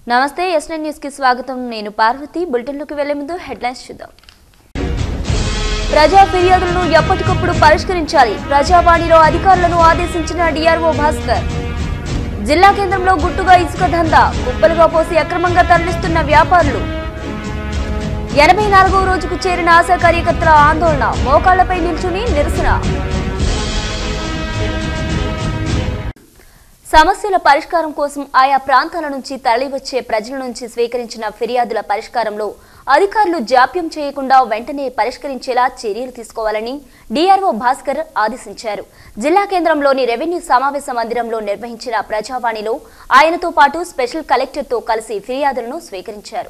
నమస్తే SN news కి స్వాగతం నేను పార్వతి బులెటిన్లోకి వెళ్లే ముందు హెడ్లైన్స్ చూద్దాం ప్రజా ఫిర్యాదులను ఎప్పటికప్పుడు పరిష్కరించాలి ప్రజావాణిలో అధికారులను ఆదేశించిన డిఆర్ఓ భాస్కర్ జిల్లా కేంద్రంలో గుట్టుగా ఇసుక దందా కుప్పలుగా పోసి అక్రమంగా తరలిస్తున్న వ్యాపారులు ఎనభై నాలుగో రోజుకు చేరిన ఆశా కార్యకర్తల ఆందోళన మోకాళ్లపై నిల్చుని నిరసన సమస్యల పరిష్కారం కోసం ఆయా ప్రాంతాల నుంచి తరలివచ్చే ప్రజల నుంచి స్వీకరించిన ఫిర్యాదుల పరిష్కారంలో అధికారులు జాప్యం చేయకుండా వెంటనే పరిష్కరించేలా చర్యలు తీసుకోవాలని డీఆర్ఓ భాస్కర్ ఆదేశించారు జిల్లా కేంద్రంలోని రెవెన్యూ సమావేశ మందిరంలో నిర్వహించిన ప్రజావాణిలో ఆయనతో పాటు స్పెషల్ కలెక్టర్తో కలిసి ఫిర్యాదులను స్వీకరించారు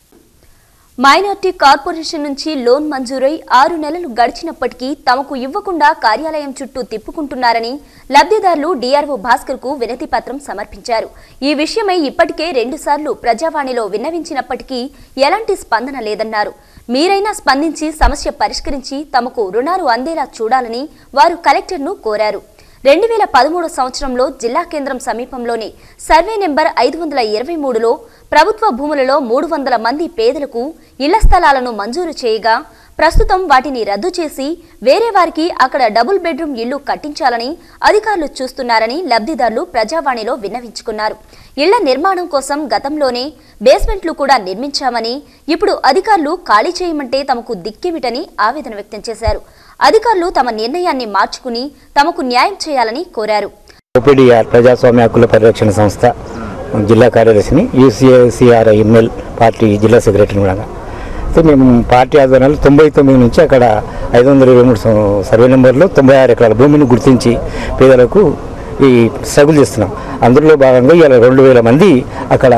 మైనార్టీ కార్పొరేషన్ నుంచి లోన్ మంజూరై ఆరు నెలలు గడిచినప్పటికీ తమకు ఇవ్వకుండా కార్యాలయం చుట్టూ తిప్పుకుంటున్నారని లబ్ధిదారులు డీఆర్ఓ భాస్కర్ కు వినతి పత్రం సమర్పించారు ఈ విషయమై ఇప్పటికే రెండుసార్లు ప్రజావాణిలో విన్నవించినప్పటికీ ఎలాంటి స్పందన లేదన్నారు మీరైనా స్పందించి సమస్య పరిష్కరించి తమకు రుణాలు అందేలా చూడాలని వారు కలెక్టర్ను కోరారు రెండు వేల పదమూడు సంవత్సరంలో జిల్లా కేంద్రం సమీపంలోని సర్వే నెంబర్ ఐదు వందల ఇరవై మూడులో ప్రభుత్వ భూములలో మూడు వందల మంది పేదలకు ఇళ్ల స్థలాలను మంజూరు చేయగా ప్రస్తుతం వాటిని రద్దు చేసి వేరే వారికి అక్కడ డబుల్ బెడ్రూమ్ ఇళ్లు కట్టించాలని అధికారులు చూస్తున్నారని లబ్ధిదారులు ప్రజావాణిలో విన్నవించుకున్నారు ఇళ్ల నిర్మాణం కోసం గతంలోనే బేస్మెంట్లు కూడా నిర్మించామని ఇప్పుడు అధికారులు ఖాళీ చేయమంటే తమకు దిక్కేమిటని ఆవేదన వ్యక్తం చేశారు అధికారులు తమ నిర్ణయాన్ని మార్చుకుని తమకు న్యాయం చేయాలని కోరారు ఓపీడీఆర్ ప్రజాస్వామ్య హక్కుల పరిరక్షణ సంస్థ జిల్లా కార్యదర్శిని యూసీఏసీఆర్ ఎంఎల్ పార్టీ జిల్లా సెక్రటరీ కూడా అయితే మేము పార్టీ ఆధ్వర్యంలో తొంభై తొమ్మిది నుంచి అక్కడ ఐదు వందల ఇరవై మూడు సం- సర్వే నెంబర్లో తొంభై ఆరు ఎకరాల భూమిని గుర్తించి పేదలకు ఈ స్ట్రగుల్ చేస్తున్నాం అందులో భాగంగా ఇవాళ రెండు వేల మంది అక్కడ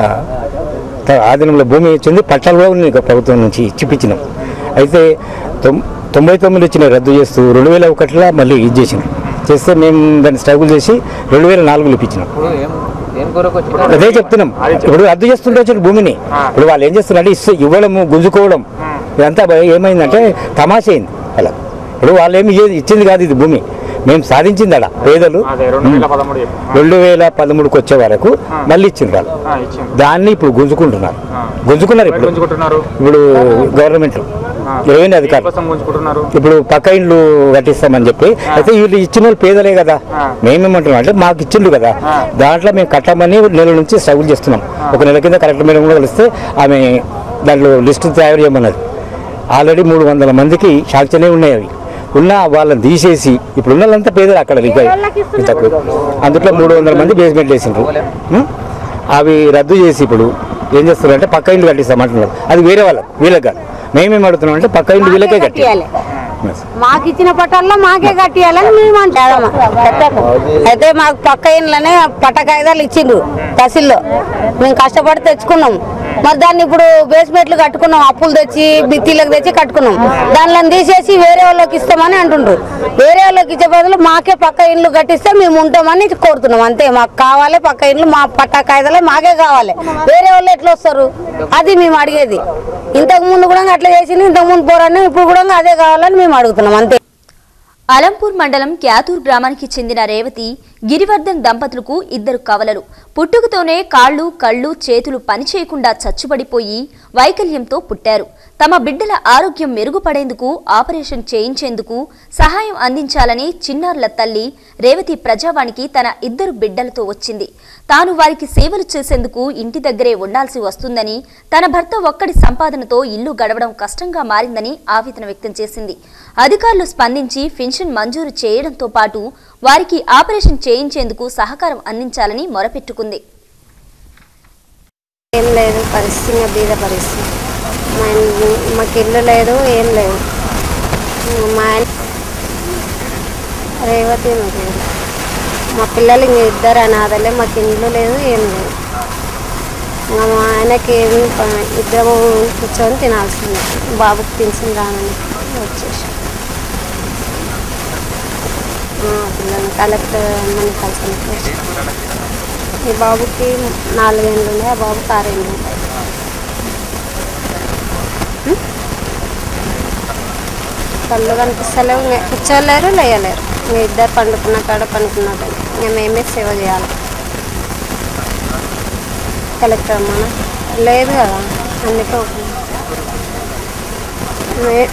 త- ఆధీనంలో భూమి ఇచ్చింది పట్టాలు కూడా ఉన్నాయి ఇక ప్రభుత్వం నుంచి ఇచ్చిపించినాం అయితే తొం- తొంభై తొమ్మిది ఇచ్చిన రద్దు చేస్తూ రెండు వేల ఒకటిలో మళ్ళీ ఇది చేసినాం చేస్తే మేము దాన్ని స్ట్రగుల్ చేసి రెండు వేల నాలుగులో ఇప్పించినాం ఏం కొరకు వచ్చినా అదే చెప్తున్నాం ఇప్పుడు రద్దు చేస్తుంటే వచ్చిన భూమిని ఇప్పుడు వాళ్ళు ఏం చేస్తున్నారంటే ఇస్తే ఇవ్వడము గుంజుకోవడం ఇదంతా భయ- ఏమైందంటే తమాష అయింది అలా ఇప్పుడు వాళ్ళు ఏమి ఇయ్యేది- ఇచ్చింది కాదు ఇది భూమి మేము సాధించింది అలా పేదలు అదే రెండు వేల పదమూడు చెప్పు. రెండు వేల పదమూడుకి వచ్చే వరకు మళ్ళీ ఇచ్చింది వాళ్ళు ఆ, ఇచ్చింది దాన్ని ఇప్పుడు గుంజుకుంటున్నారు గుంజుకున్నారు ఎక్కడ ఇప్పుడు గుంజుకుంటున్నారు ఇప్పుడు గవర్నమెంట్ రెవెన్యూ అధికారులు కోసం గుంజుకుంటున్నారు ఇప్పుడు పక్క ఇండ్లు కట్టిస్తామని చెప్పి అయితే వీళ్ళు ఇచ్చిన వాళ్ళు పేదలే కదా ఆ. మేమేమంటున్నాం అంటే మాకు ఇచ్చిండు కదా దాంట్లో మేము కట్టమని నెల నుంచి స్ట్రగుల్ చేస్తున్నాం ఒక నెల కింద కలెక్టర్ మేడం కూడా కలిస్తే ఆమె దాంట్లో లిస్టు తయారు చేయమన్నది ఆల్రెడీ మూడు వందల మందికి శాంక్షనే ఉన్నాయి అవి ఉన్న వాళ్ళని తీసేసి ఇప్పుడు ఉన్న వాళ్ళంతా పేదలు అక్కడ ఇంకా ఇంతకు అందులో మూడు వందల మంది బేస్మెంట్ వేసిండ్రు ఉం? అవి రద్దు చేసి ఇప్పుడు ఏం చేస్తున్నారు అంటే పక్క ఇండ్లు కట్టిస్తామంటున్నారు అది వేరే వాళ్ళకి వీళ్ళకి కాదు మేమేం అడుగుతున్నాం అంటే పక్క ఇండ్లు వీళ్ళకే కట్టియాలి మాకు ఇచ్చిన పట్టాల్లో మాకే కట్టియాలని మేము అంటాము అయితే మాకు పక్క ఇంట్లోనే పట్ట కాగితాలు ఇచ్చిండ్రు తహసీల్లో మేము కష్టపడి తెచ్చుకున్నాం మరి దాన్ని ఇప్పుడు బేస్మెంట్లు కట్టుకున్నాం అప్పులు తెచ్చి బిత్తిలకు తెచ్చి కట్టుకున్నాం దానిలో తీసేసి వేరే వాళ్ళకి ఇస్తామని అంటుండ్రు వేరే వాళ్ళకి ఇచ్చే బదులు మాకే పక్క ఇండ్లు కట్టిస్తే మేము ఉంటామని కోరుతున్నాం అంతే మాకు కావాలి పక్క ఇండ్లు మా పట్టా కాగితాలే మాకే కావాలి వేరే వాళ్ళు ఎట్లా వస్తారు అది మేము అడిగేది ఇంతకు ముందు కూడా అట్లా చేసింది ఇంతకు ముందు పోరాడినాం ఇప్పుడు కూడా అదే కావాలని మేము అడుగుతున్నాం అంతే అలంపూర్ మండలం క్యాతూర్ గ్రామానికి చెందిన రేవతి గిరివర్ధన్ దంపతులకు ఇద్దరు కవలలు పుట్టుకతోనే కాళ్ళు కళ్ళు చేతులు పనిచేయకుండా చచ్చుబడిపోయి వైకల్యంతో పుట్టారు తమ బిడ్డల ఆరోగ్యం మెరుగుపడేందుకు ఆపరేషన్ చేయించేందుకు సహాయం అందించాలని చిన్నారుల తల్లి రేవతి ప్రజావానికి తన ఇద్దరు బిడ్డలతో వచ్చింది తాను వారికి సేవలు చేసేందుకు ఇంటి దగ్గరే ఉండాల్సి వస్తుందని తన భర్త ఒక్కడి సంపాదనతో ఇల్లు గడవడం కష్టంగా మారిందని ఆవేదన వ్యక్తం చేసింది అధికారులు స్పందించి పెన్షన్ మంజూరు చేయడంతో పాటు వారికి ఆపరేషన్ చేయించేందుకు సహకారం అందించాలని మొరపెట్టుకుంది ఏం లేదు పరిస్థితి ఇంకా బీద పరిస్థితి మా ఇన్- మాకు ఇల్లు లేదు ఏం లేదు మా ఆయన రేవతి మా పేరు మా పిల్లలు ఇంక ఇద్దరు అనాథలే మాకు ఇల్లు లేదు ఏం లేదు ఇంకా మా ఆయనకి ఏమి ప- ఇద్దరు కూర్చొని తినాల్సిందే బాబుకి పెన్షన్ రానని వచ్చేసి ఆ, పిల్లల్ని కలెక్టర్ మన కలిసి వచ్చి ఈ బాబుకి నాలుగేళ్ళు ఉన్నాయి ఆ బాబుకి ఆరేళ్ళు ఉంటాయి ఉం? కళ్ళు కనిపిస్తలేవు ఇంకా కూర్చోలేరు లేయలేరు ఇంకా ఇద్దరు పండుకున్న కాడ పండుకున్నట్టు ఇంకా మేమే సేవ చేయాలి కలెక్టర్ అమ్మా లేదు కదా అందుకే ఒప్పుకున్నాం. ఏ-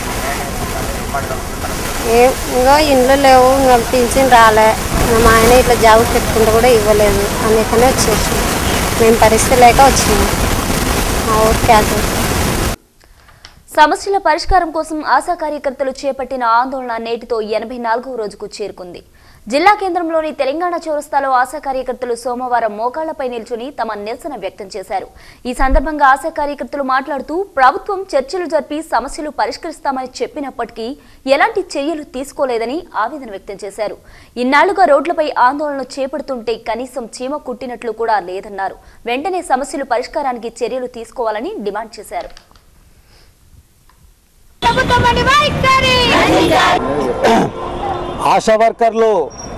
ఏ ఇంకా ఇంట్లో లేవు ఇంకా పింఛన్ రాలే ఇంకా మా ఆయన ఇట్లా జాబ్ పెట్టుకుంటే కూడా ఇవ్వలేదు అందుకనే వచ్చేసాం మేము పరిస్థితి లేక వచ్చినాం మా ఊరు క్యాన్సర్ సమస్యల పరిష్కారం కోసం ఆశా కార్యకర్తలు చేపట్టిన ఆందోళన నేటితో ఎనభై నాలుగవ రోజుకు చేరుకుంది జిల్లా కేంద్రంలోని తెలంగాణ చౌరస్తాలో ఆశా కార్యకర్తలు సోమవారం మోకాళ్లపై నిల్చుని తమ నిరసన వ్యక్తం చేశారు ఈ సందర్భంగా ఆశా కార్యకర్తలు మాట్లాడుతూ ప్రభుత్వం చర్చలు జరిపి సమస్యలు పరిష్కరిస్తామని చెప్పినప్పటికీ ఎలాంటి చర్యలు తీసుకోలేదని ఆవేదన వ్యక్తం చేశారు ఇన్నాళ్లుగా రోడ్లపై ఆందోళనలు చేపడుతుంటే కనీసం చీమ కుట్టినట్లు కూడా లేదన్నారు వెంటనే సమస్యలు పరిష్కారానికి చర్యలు తీసుకోవాలని డిమాండ్ చేశారు ఆశా వర్కర్లు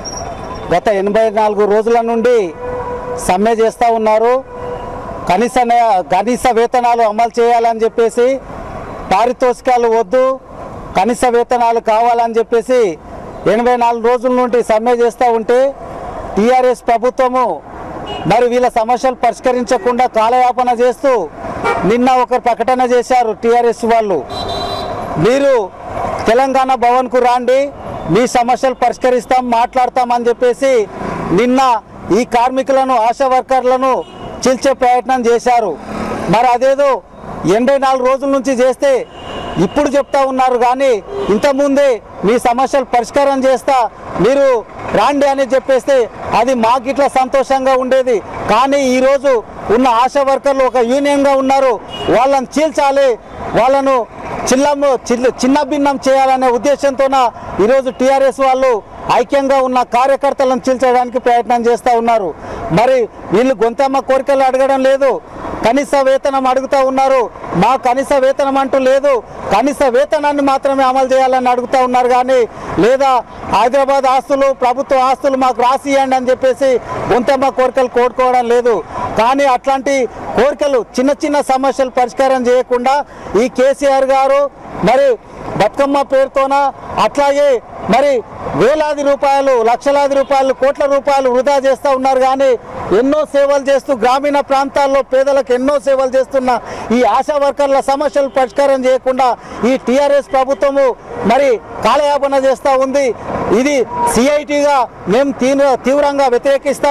గత ఎనభై నాలుగు రోజుల నుండి సమ్మె చేస్తూ ఉన్నారు కనీస నే- కనీస వేతనాలు అమలు చేయాలని చెప్పేసి పారితోషికాలు వద్దు కనీస వేతనాలు కావాలని చెప్పేసి ఎనభై నాలుగు రోజుల నుండి సమ్మె చేస్తూ ఉంటే టీఆర్ఎస్ ప్రభుత్వము మరి వీళ్ళ సమస్యలు పరిష్కరించకుండా కాలయాపన చేస్తూ నిన్న ఒక ప్రకటన చేశారు టీఆర్ఎస్ వాళ్ళు మీరు తెలంగాణ భవన్కు రాండి మీ సమస్యలు పరిష్కరిస్తాం మాట్లాడతామని చెప్పేసి నిన్న ఈ కార్మికులను ఆశా వర్కర్లను చీల్చే ప్రయత్నం చేశారు మరి అదేదో ఎనభై నాలుగు రోజుల నుంచి చేస్తే ఇప్పుడు చెప్తా ఉన్నారు కానీ ఇంతకుముందే మీ సమస్యలు పరిష్కారం చేస్తా మీరు రాండి అని చెప్పేస్తే అది మాకు ఇట్లా సంతోషంగా ఉండేది కానీ ఈరోజు ఉన్న ఆశా వర్కర్లు ఒక యూనియన్గా ఉన్నారు వాళ్ళని చీల్చాలి వాళ్ళను చిల్లము చిల్ల చిన్న భిన్నం చేయాలనే ఉద్దేశంతోన ఈరోజు టీఆర్ఎస్ వాళ్ళు ఐక్యంగా ఉన్న కార్యకర్తలను చీల్చడానికి ప్రయత్నం చేస్తూ ఉన్నారు మరి వీళ్ళు గొంతమ్మ కోరికలు అడగడం లేదు కనీస వేతనం అడుగుతూ ఉన్నారు మా కనీస వేతనం అంటూ లేదు కనీస వేతనాన్ని మాత్రమే అమలు చేయాలని అడుగుతూ ఉన్నారు కానీ లేదా హైదరాబాద్ ఆస్తులు ప్రభుత్వ ఆస్తులు మాకు రాసి ఇవ్వండి అని చెప్పేసి గొంతమ్మ కోరికలు కోరుకోవడం లేదు కానీ అట్లాంటి కోరికలు చిన్న చిన్న సమస్యలు పరిష్కారం చేయకుండా ఈ కేసీఆర్ గారు మరి బతుకమ్మ పేరుతోన అట్లాగే మరి వేలాది రూపాయలు లక్షలాది రూపాయలు కోట్ల రూపాయలు వృధా చేస్తూ ఉన్నారు కానీ ఎన్నో సేవలు చేస్తూ గ్రామీణ ప్రాంతాల్లో పేదలకు ఎన్నో సేవలు చేస్తున్న ఈ ఆశా వర్కర్ల సమస్యలు పరిష్కారం చేయకుండా ఈ టీఆర్ఎస్ ప్రభుత్వము మరి కాలయాపన చేస్తూ ఉంది ఇది సిఐటిగా మేము తీవ్ర తీవ్రంగా వ్యతిరేకిస్తా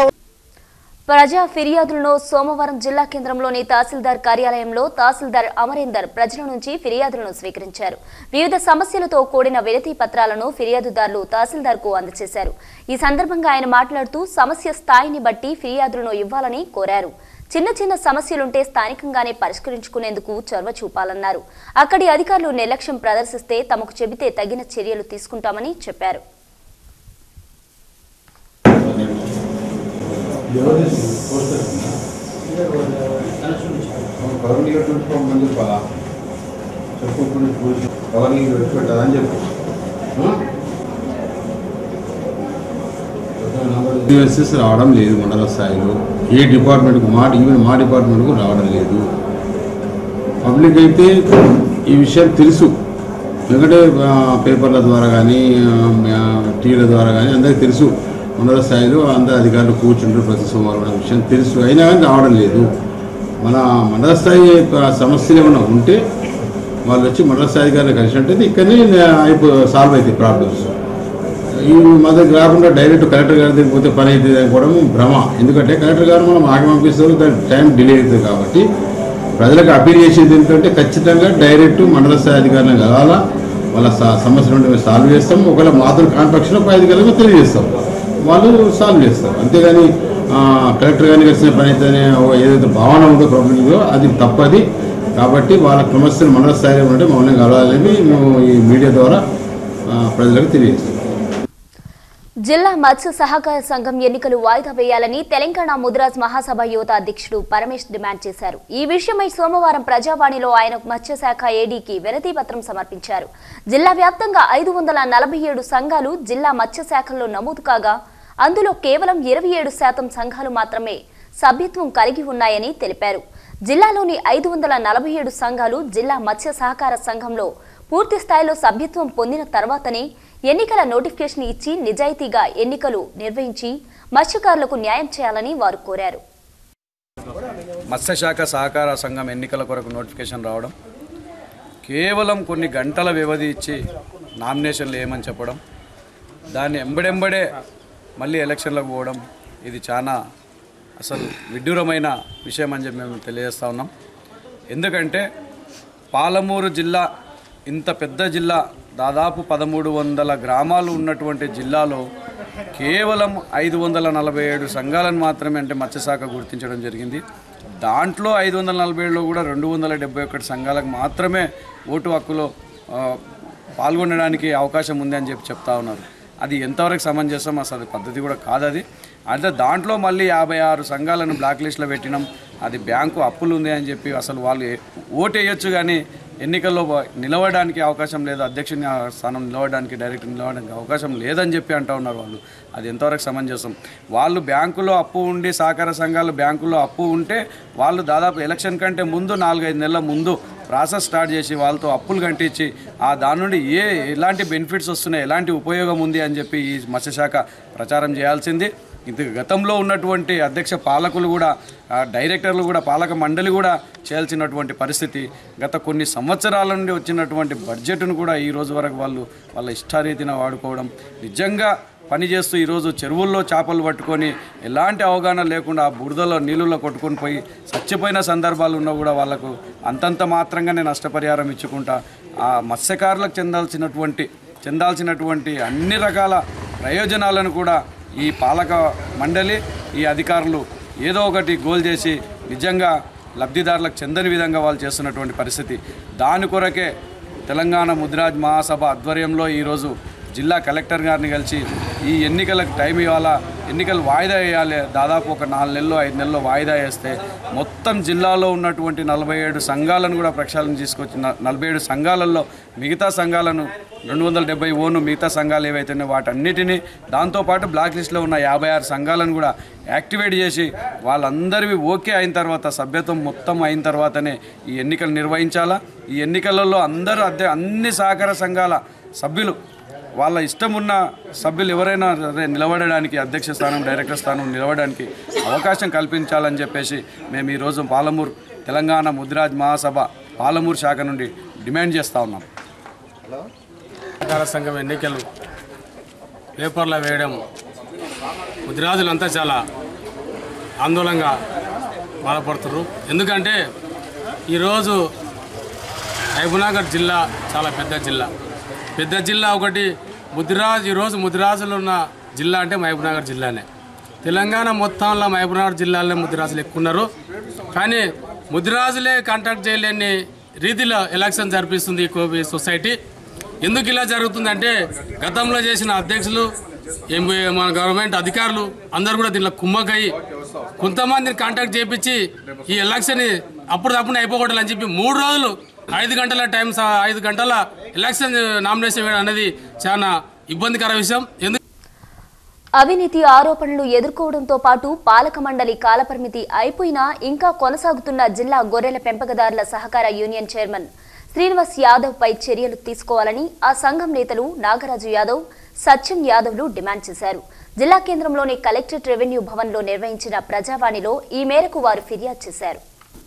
ప్రజా ఫిర్యాదులను సోమవారం జిల్లా కేంద్రంలోని తహసీల్దార్ కార్యాలయంలో తహసీల్దార్ అమరేందర్ ప్రజల నుంచి ఫిర్యాదులను స్వీకరించారు వివిధ సమస్యలతో కూడిన వినతి పత్రాలను ఫిర్యాదుదారులు తహసీల్దార్కు అందజేశారు ఈ సందర్భంగా ఆయన మాట్లాడుతూ సమస్య స్థాయిని బట్టి ఫిర్యాదులను ఇవ్వాలని కోరారు చిన్న చిన్న సమస్యలుంటే స్థానికంగానే పరిష్కరించుకునేందుకు చొరవ చూపాలన్నారు అక్కడి అధికారులు నిర్లక్ష్యం ప్రదర్శిస్తే తమకు చెబితే తగిన చర్యలు తీసుకుంటామని చెప్పారు పవర్ నీళ్ళు పెట్టుకోమని చెప్పాలా చెప్పుకుంటుంది చూసి పవర్ నీళ్ళు పెట్టుకుంటుందని చెప్పు యూఎస్ఎస్ రావడం లేదు మండల స్థాయిలో ఏ డిపార్ట్మెంట్కు మా ఈవెన్ మా డిపార్ట్మెంట్కు రావడం లేదు పబ్లిక్ అయితే ఈ విషయం తెలుసు ఎందుకంటే ఆ, పేపర్ల ద్వారా కానీ టీవీల ద్వారా కానీ అందరికీ తెలుసు మండల స్థాయిలో అందరు అధికారులు కూర్చుంటారు ప్రతి సోమవారం అనే విషయం తెలుసు అయినా కానీ రావడం లేదు మన మండల స్థాయి యొక్క సమస్యలు ఏమైనా ఉంటే వాళ్ళు వచ్చి మండల స్థాయి అధికారులు కలిసి ఉంటుంది ఇక్కడనే అయిపో సాల్వ్ అవుతాయి ప్రాబ్లమ్స్ ఈ మా దగ్గర కాకుండా డైరెక్ట్ కలెక్టర్ గారి దగ్గర పోతే పని అవుతుంది అనుకోవడం భ్రమ ఎందుకంటే కలెక్టర్ గారు మనం ఆగి పంపిస్తారు దాని టైం డిలే అవుతుంది కాబట్టి ప్రజలకు అపీల్ చేసేది ఏంటంటే ఖచ్చితంగా డైరెక్ట్ మండల స్థాయి అధికారులను కలవాలా వాళ్ళ స- సమస్యలు ఉంటే మేము సాల్వ్ చేస్తాం ఒకవేళ మాతృ కాన్పక్షణ పై అధికారులకు తెలియజేస్తాం వాళ్ళు సాల్వ్ చేస్తారు అంతేగాని ఆ, కలెక్టర్ గారిని కలిసిన పని అయితేనే ఒక ఏదైతే భావన ఉందో ప్రాబ్లం ఉందో అది తప్పది కాబట్టి వాళ్ళ సమస్యలు మండల స్థాయిలో ఉంటే మమ్మల్ని కలవాలని మేము ఈ మీడియా ద్వారా ఆ, ప్రజలకు తెలియజేస్తాం జిల్లా మత్స్య సహకార సంఘం ఎన్నికలు వాయిదా వేయాలని తెలంగాణ ముద్రాజ్ మహాసభ యువత అధ్యక్షుడు పరమేష్ డిమాండ్ చేశారు ఈ విషయమై సోమవారం ప్రజావాణిలో ఆయన మత్స్యశాఖ ఏడీకి వినతి పత్రం సమర్పించారు జిల్లా వ్యాప్తంగా ఐదు వందల నలభై ఏడు సంఘాలు జిల్లా మత్స్యశాఖలో నమోదు కాగా అందులో కేవలం ఇరవై ఏడు శాతం సంఘాలు మాత్రమే సభ్యత్వం కలిగి ఉన్నాయని తెలిపారు జిల్లాలోని ఐదు వందల నలభై ఏడు సంఘాలు జిల్లా మత్స్య సహకార సంఘంలో పూర్తి స్థాయిలో సభ్యత్వం పొందిన తర్వాతనే ఎన్నికల నోటిఫికేషన్ ఇచ్చి నిజాయితీగా ఎన్నికలు నిర్వహించి మత్స్యకారులకు న్యాయం చేయాలని వారు కోరారు మత్స్యశాఖ సహకార సంఘం ఎన్నికల కొరకు నోటిఫికేషన్ రావడం కేవలం కొన్ని గంటల వ్యవధి ఇచ్చి నామినేషన్లు ఏమని చెప్పడం దాన్ని ఎంబడెంబడే మళ్ళీ ఎలక్షన్లకు పోవడం ఇది చాలా అసలు విడ్డూరమైన విషయం అని చెప్పి మేము తెలియజేస్తా ఉన్నాం ఎందుకంటే పాలమూరు జిల్లా ఇంత పెద్ద జిల్లా దాదాపు పదమూడు వందల గ్రామాలు ఉన్నటువంటి జిల్లాలో కేవలం ఐదు వందల నలభై ఏడు సంఘాలను మాత్రమే అంటే మత్స్యశాఖ గుర్తించడం జరిగింది దాంట్లో ఐదు వందల నలభై ఏడులో కూడా రెండు వందల డెబ్బై ఒకటి సంఘాలకు మాత్రమే ఓటు హక్కులో ఆ, పాల్గొనడానికి అవకాశం ఉంది అని చెప్పి చెప్తా ఉన్నారు అది ఎంతవరకు సమంజసం అసలు అది పద్ధతి కూడా కాదు అది అయితే దాంట్లో మళ్ళీ యాభై ఆరు సంఘాలను బ్లాక్ లిస్ట్లో పెట్టినాం అది బ్యాంకు అప్పులు ఉంది అని చెప్పి అసలు వాళ్ళు ఏ- ఓటు వేయొచ్చు కానీ ఎన్నికల్లో బ- నిలవడానికి అవకాశం లేదు అధ్యక్షుని ఆ స్థానం నిలవడానికి డైరెక్ట్ నిలవడానికి అవకాశం లేదని చెప్పి అంటూ ఉన్నారు వాళ్ళు అది ఎంతవరకు సమంజసం వాళ్ళు బ్యాంకులో అప్పు ఉండి సహకార సంఘాలు బ్యాంకులో అప్పు ఉంటే వాళ్ళు దాదాపు ఎలక్షన్ కంటే ముందు నాలుగైదు నెలల ముందు ప్రాసెస్ స్టార్ట్ చేసి వాళ్ళతో అప్పులు కంటించి ఆ దాని నుండి ఏ ఎలాంటి బెనిఫిట్స్ వస్తున్నాయి ఎలాంటి ఉపయోగం ఉంది అని చెప్పి ఈ మత్స్యశాఖ ప్రచారం చేయాల్సింది ఇది గతంలో ఉన్నటువంటి అధ్యక్ష పాలకులు కూడా ఆ డైరెక్టర్లు కూడా పాలక మండలి కూడా చేయాల్సినటువంటి పరిస్థితి గత కొన్ని సంవత్సరాల నుండి వచ్చినటువంటి బడ్జెట్ను కూడా ఈ రోజు వరకు వాళ్ళు వాళ్ళ ఇష్టారీతిన వాడుకోవడం నిజంగా పనిచేస్తూ ఈరోజు చెరువుల్లో చేపలు పట్టుకొని ఎలాంటి అవగాహన లేకుండా ఆ బురదలో నీళ్ళలో కొట్టుకొని పోయి చచ్చిపోయిన సందర్భాలు ఉన్నా కూడా వాళ్ళకు అంతంత మాత్రంగానే నష్టపరిహారం ఇచ్చుకుంటా ఆ మత్స్యకారులకు చెందాల్సినటువంటి చెందాల్సినటువంటి అన్ని రకాల ప్రయోజనాలను కూడా ఈ పాలక మండలి ఈ అధికారులు ఏదో ఒకటి గోల్ చేసి నిజంగా లబ్ధిదారులకు చెందని విధంగా వాళ్ళు చేస్తున్నటువంటి పరిస్థితి దాని కొరకే తెలంగాణ ముద్రాజ్ మహాసభ ఆధ్వర్యంలో ఈరోజు జిల్లా కలెక్టర్ గారిని కలిసి ఈ ఎన్నికలకు టైం ఇవ్వాలా ఎన్నికలు వాయిదా వేయాలి దాదాపు ఒక నాలుగు నెలలు ఐదు నెలల్లో వాయిదా వేస్తే మొత్తం జిల్లాలో ఉన్నటువంటి నలభై ఏడు సంఘాలను కూడా ప్రక్షాళన తీసుకొచ్చి న- నలభై ఏడు సంఘాలలో మిగతా సంఘాలను రెండు వందల డెబ్బై ఓను మిగతా సంఘాలు ఏవైతే ఉన్నాయో వాటన్నిటినీ దాంతోపాటు బ్లాక్ లిస్ట్లో ఉన్న యాభై ఆరు సంఘాలను కూడా యాక్టివేట్ చేసి వాళ్ళందరివి ఓకే అయిన తర్వాత సభ్యత్వం మొత్తం అయిన తర్వాతనే ఈ ఎన్నికలు నిర్వహించాలా ఈ ఎన్నికలలో అందరూ అద్దె అన్ని సహకార సంఘాల సభ్యులు వాళ్ళ ఇష్టం ఉన్న సభ్యులు ఎవరైనా సరే నిలబడడానికి అధ్యక్ష స్థానం డైరెక్టర్ స్థానం నిలబడడానికి అవకాశం కల్పించాలని చెప్పేసి మేము ఈరోజు పాలమూరు తెలంగాణ ముద్రాజ్ మహాసభ పాలమూరు శాఖ నుండి డిమాండ్ చేస్తూ ఉన్నాం సహకార సంఘం ఎన్నికలు పేపర్లో వేయడం ముదిరాజులంతా చాలా ఆందోళనగా బాధపడుతున్నారు ఎందుకంటే ఈరోజు మహబూబ్నగర్ జిల్లా చాలా పెద్ద జిల్లా పెద్ద జిల్లా ఒకటి ముదిరాజ్ ఈరోజు ముదిరాజులు ఉన్న జిల్లా అంటే మహబూబ్నగర్ జిల్లానే తెలంగాణ మొత్తంలో మహబూబ్నగర్ జిల్లాలో ముదిరాజులు ఎక్కువ ఉన్నారు కానీ ముదిరాజులే కాంటాక్ట్ చేయలేని రీతిలో ఎలక్షన్ జరిపిస్తుంది ఈ కోవి సొసైటీ ఎందుకు ఇలా జరుగుతుందంటే గతంలో చేసిన అధ్యక్షులు ఎంబీ మన గవర్నమెంట్ అధికారులు అందరూ కూడా దీనిలో కుమ్మకయ్యి కొంతమందిని కాంటాక్ట్ చేపించి ఈ ఎలక్షన్ అప్పుడు తప్పుడు అయిపోకూడదని చెప్పి మూడు రోజులు ఐదు గంటల టైం స- ఐదు గంటల ఎలక్షన్ నామినేషన్ వేయడం అనేది చాలా ఇబ్బందికర విషయం ఎందుకు అవినీతి ఆరోపణలు ఎదుర్కోవడంతో పాటు పాలక మండలి కాలపరిమితి అయిపోయినా ఇంకా కొనసాగుతున్న జిల్లా గొర్రెల పెంపకదారుల సహకార యూనియన్ చైర్మన్ శ్రీనివాస్ యాదవ్ పై చర్యలు తీసుకోవాలని ఆ సంఘం నేతలు నాగరాజు యాదవ్ సత్యం యాదవ్లు డిమాండ్ చేశారు జిల్లా కేంద్రంలోని కలెక్టరేట్ రెవెన్యూ భవన్లో నిర్వహించిన ప్రజావాణిలో ఈ మేరకు వారు ఫిర్యాదు చేశారు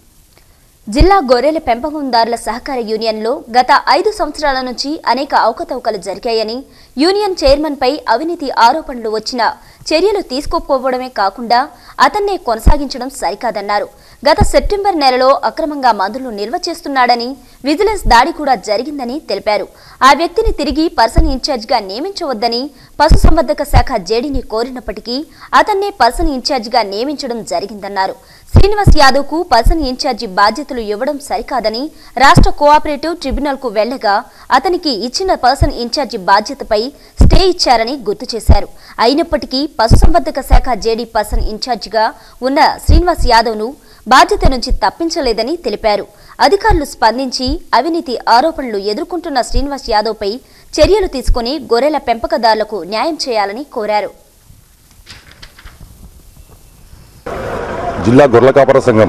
జిల్లా గొర్రెల పెంపకందారుల సహకార యూనియన్లో గత ఐదు సంవత్సరాల నుంచి అనేక అవకతవకలు జరిగాయని యూనియన్ చైర్మన్పై అవినీతి ఆరోపణలు వచ్చినా చర్యలు తీసుకోకపోవడమే కాకుండా అతన్నే కొనసాగించడం సరికాదన్నారు గత సెప్టెంబర్ నెలలో అక్రమంగా మందులు నిల్వ చేస్తున్నాడని విజిలెన్స్ దాడి కూడా జరిగిందని తెలిపారు ఆ వ్యక్తిని తిరిగి పర్సన్ ఇన్ఛార్జిగా నియమించవద్దని పశుసంవర్ధక శాఖ జేడీని కోరినప్పటికీ అతన్నే పర్సన్ ఇన్ఛార్జిగా నియమించడం జరిగిందన్నారు శ్రీనివాస్ యాదవ్ కు పర్సన్ ఇన్ఛార్జి బాధ్యతలు ఇవ్వడం సరికాదని రాష్ట్ర కోఆపరేటివ్ ట్రిబ్యునల్ కు వెళ్లగా అతనికి ఇచ్చిన పర్సన్ ఇన్ఛార్జి బాధ్యతపై స్టే ఇచ్చారని గుర్తు చేశారు అయినప్పటికీ పశుసంవర్ధక శాఖ జేడీ పర్సన్ ఇన్ఛార్జిగా ఉన్న శ్రీనివాస్ యాదవ్ ను బాధ్యత నుంచి తప్పించలేదని తెలిపారు అధికారులు స్పందించి అవినీతి ఆరోపణలు ఎదుర్కొంటున్న శ్రీనివాస్ యాదవ్ పై చర్యలు తీసుకుని గొర్రెల పెంపకదారులకు న్యాయం చేయాలని కోరారు జిల్లా గొర్రెల కాపర సంఘం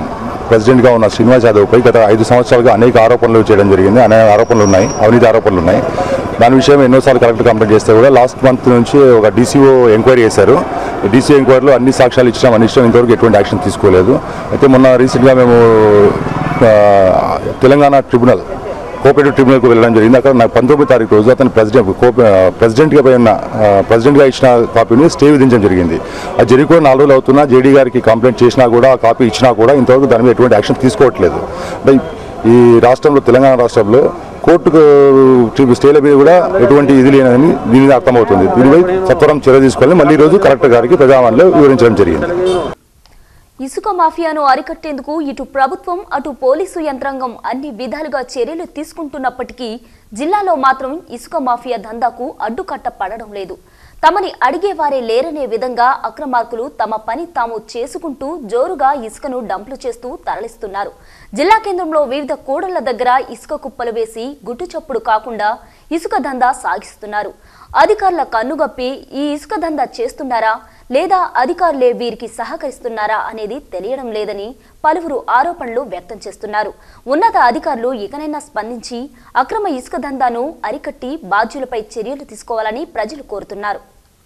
ప్రెసిడెంట్గా ఉన్న శ్రీనివాస్ యాదవ్పై గత ఐదు సంవత్సరాలుగా అనేక ఆరోపణలు చేయడం జరిగింది అనేక ఆరోపణలు ఉన్నాయి అవినీతి ఆరోపణలు ఉన్నాయి దాని విషయం ఎన్నోసార్లు కలెక్టర్ కంప్లైంట్ చేస్తే కూడా లాస్ట్ మంత్ నుంచి ఒక డీసీఓ ఎంక్వైరీ చేశారు డీసీఓ ఎంక్వైరీలో అన్ని సాక్ష్యాలు ఇచ్చినాం అన్ని ఇష్టం ఇంతవరకు ఎటువంటి యాక్షన్ తీసుకోలేదు అయితే మొన్న రీసెంట్గా మేము ఆ, తెలంగాణ ట్రిబ్యునల్ కోఆపరేటివ్ ట్రిబ్యునల్కి వెళ్ళడం జరిగింది అక్కడ నాకు పంతొమ్మిది తారీఖు రోజు అతను ప్రెసిడెంట్ కో- ప్రెసిడెంట్గా పోయిన ఆ, ప్రెసిడెంట్గా ఇచ్చిన కాపీని స్టే విధించడం జరిగింది అది జరిగి కూడా నాలుగు రోజులు అవుతున్నా జేడీ గారికి కంప్లైంట్ చేసినా కూడా ఆ కాపీ ఇచ్చినా కూడా ఇంతవరకు దాని మీద ఎటువంటి యాక్షన్ తీసుకోవట్లేదు అంటే ఈ రాష్ట్రంలో తెలంగాణ రాష్ట్రంలో కోర్టుకు ట్రిబ్యు స్టేల మీద కూడా ఎటువంటి ఇది లేదని దీని మీద అర్థమవుతుంది దీనిపై సత్వరం చర్య తీసుకోవాలని మళ్ళీ ఈ రోజు కలెక్టర్ గారికి ప్రజావాణిలో వివరించడం జరిగింది ఇసుక మాఫియాను అరికట్టేందుకు ఇటు ప్రభుత్వం అటు పోలీసు యంత్రాంగం అన్ని విధాలుగా చర్యలు తీసుకుంటున్నప్పటికీ జిల్లాలో మాత్రం ఇసుక మాఫియా దందాకు అడ్డుకట్ట పడడం లేదు తమని అడిగేవారే లేరనే విధంగా అక్రమార్కులు తమ పని తాము చేసుకుంటూ జోరుగా ఇసుకను డంపులు చేస్తూ తరలిస్తున్నారు జిల్లా కేంద్రంలో వివిధ కూడళ్ల దగ్గర ఇసుక కుప్పలు వేసి గుట్టు చప్పుడు కాకుండా ఇసుక దందా సాగిస్తున్నారు అధికారుల కన్నుగప్పి ఈ ఇసుక దందా చేస్తున్నారా లేదా అధికారులే వీరికి సహకరిస్తున్నారా అనేది తెలియడం లేదని పలువురు ఆరోపణలు వ్యక్తం చేస్తున్నారు ఉన్నత అధికారులు ఇకనైనా స్పందించి అక్రమ ఇసుక దందాను అరికట్టి బాధ్యులపై చర్యలు తీసుకోవాలని ప్రజలు కోరుతున్నారు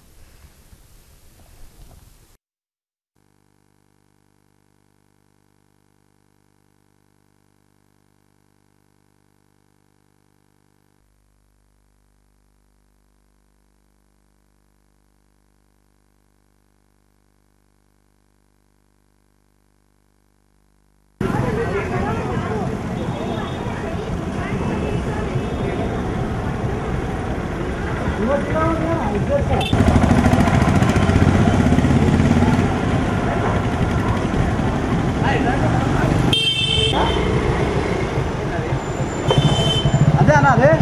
అదే అన్న అదే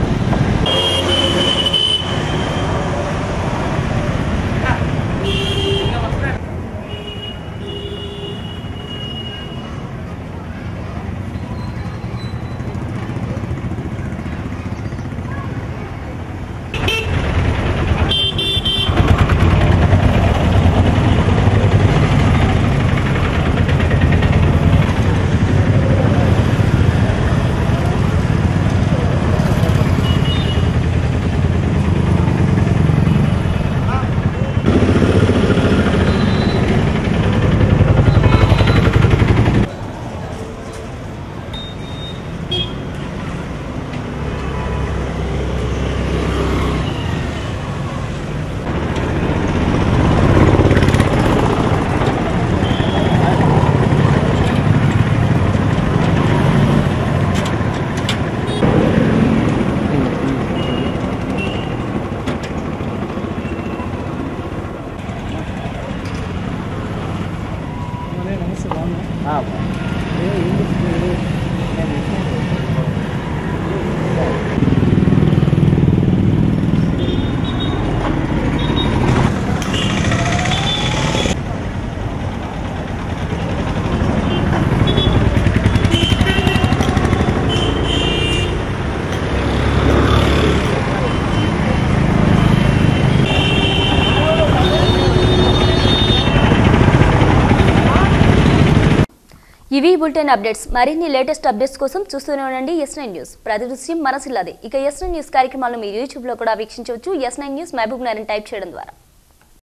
ఇవి బులెటిన్ అప్డేట్స్ మరిన్ని లేటెస్ట్ అప్డేట్స్ కోసం చూస్తూనే ఉండండి ఎస్ నైన్ న్యూస్ ప్రతిదృశ్యం మనసిల్లదే ఇక ఎస్ నైన్ న్యూస్ కార్యక్రమాలను మీరు యూట్యూబ్లో కూడా వీక్షించవచ్చు S nine news Mahabubnagar type చేయడం ద్వారా